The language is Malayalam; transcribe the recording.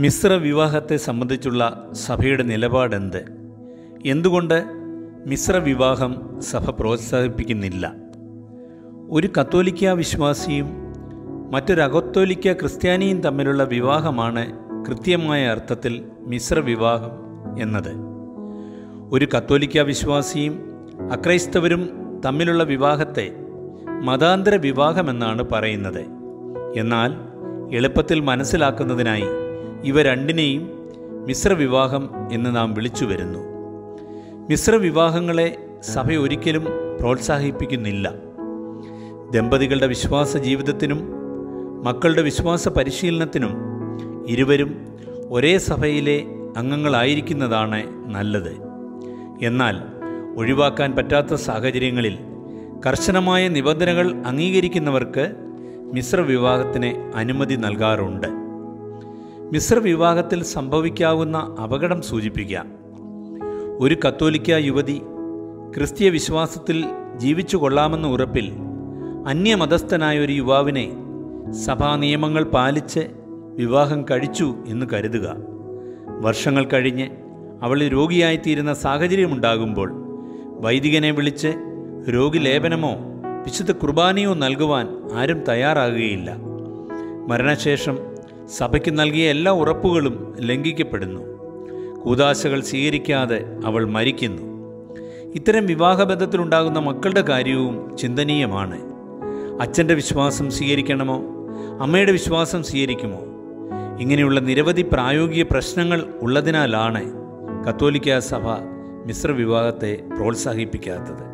മിശ്ര വിവാഹത്തെ സംബന്ധിച്ചുള്ള സഭയുടെ നിലപാടെന്ത് എന്തുകൊണ്ട് മിശ്ര വിവാഹം സഭ പ്രോത്സാഹിപ്പിക്കുന്നില്ല ഒരു കത്തോലിക്ക വിശ്വാസിയും മറ്റൊരു അകത്തോലിക്ക ക്രിസ്ത്യാനിയും തമ്മിലുള്ള വിവാഹമാണ് കൃത്യമായ അർത്ഥത്തിൽ മിശ്ര വിവാഹം എന്നത് ഒരു കത്തോലിക്ക വിശ്വാസിയും അക്രൈസ്തവരും തമ്മിലുള്ള വിവാഹത്തെ മതാന്തര വിവാഹമെന്നാണ് പറയുന്നത് എന്നാൽ എളുപ്പത്തിൽ മനസ്സിലാക്കുന്നതിനായി ഇവ രണ്ടിനെയും മിശ്ര വിവാഹം എന്ന് നാം വിളിച്ചു വരുന്നു മിശ്ര വിവാഹങ്ങളെ സഭ ഒരിക്കലും പ്രോത്സാഹിപ്പിക്കുന്നില്ല ദമ്പതികളുടെ വിശ്വാസ ജീവിതത്തിനും മക്കളുടെ വിശ്വാസ പരിശീലനത്തിനും ഇരുവരും ഒരേ സഭയിലെ അംഗങ്ങളായിരിക്കുന്നതാണ് നല്ലത് എന്നാൽ ഒഴിവാക്കാൻ പറ്റാത്ത സാഹചര്യങ്ങളിൽ കർശനമായ നിബന്ധനകൾ അംഗീകരിക്കുന്നവർക്ക് മിശ്ര വിവാഹത്തിന് അനുമതി നൽകാറുണ്ട് മിശ്ര വിവാഹത്തിൽ സംഭവിക്കാവുന്ന അപകടം സൂചിപ്പിക്കാം ഒരു കത്തോലിക്ക യുവതി ക്രിസ്തീയ വിശ്വാസത്തിൽ ജീവിച്ചു കൊള്ളാമെന്ന ഉറപ്പിൽ അന്യമതസ്ഥനായ ഒരു യുവാവിനെ സഭാ നിയമങ്ങൾ പാലിച്ച് വിവാഹം കഴിച്ചു എന്ന് കരുതുക വർഷങ്ങൾ കഴിഞ്ഞ് അവൾ രോഗിയായിത്തീരുന്ന സാഹചര്യമുണ്ടാകുമ്പോൾ വൈദികനെ വിളിച്ച് രോഗിലേപനമോ വിശുദ്ധ കുർബാനയോ നൽകുവാൻ ആരും തയ്യാറാകുകയില്ല മരണശേഷം സഭയ്ക്ക് നൽകിയ എല്ലാ ഉറപ്പുകളും ലംഘിക്കപ്പെടുന്നു കൂതാശകൾ സ്വീകരിക്കാതെ അവൾ മരിക്കുന്നു ഇത്തരം വിവാഹബന്ധത്തിലുണ്ടാകുന്ന മക്കളുടെ കാര്യവും ചിന്തനീയമാണ് അച്ഛൻ്റെ വിശ്വാസം സ്വീകരിക്കണമോ അമ്മയുടെ വിശ്വാസം സ്വീകരിക്കുമോ ഇങ്ങനെയുള്ള നിരവധി പ്രായോഗിക പ്രശ്നങ്ങൾ ഉള്ളതിനാലാണ് കത്തോലിക്ക സഭ മിശ്ര വിവാഹത്തെ പ്രോത്സാഹിപ്പിക്കാത്തത്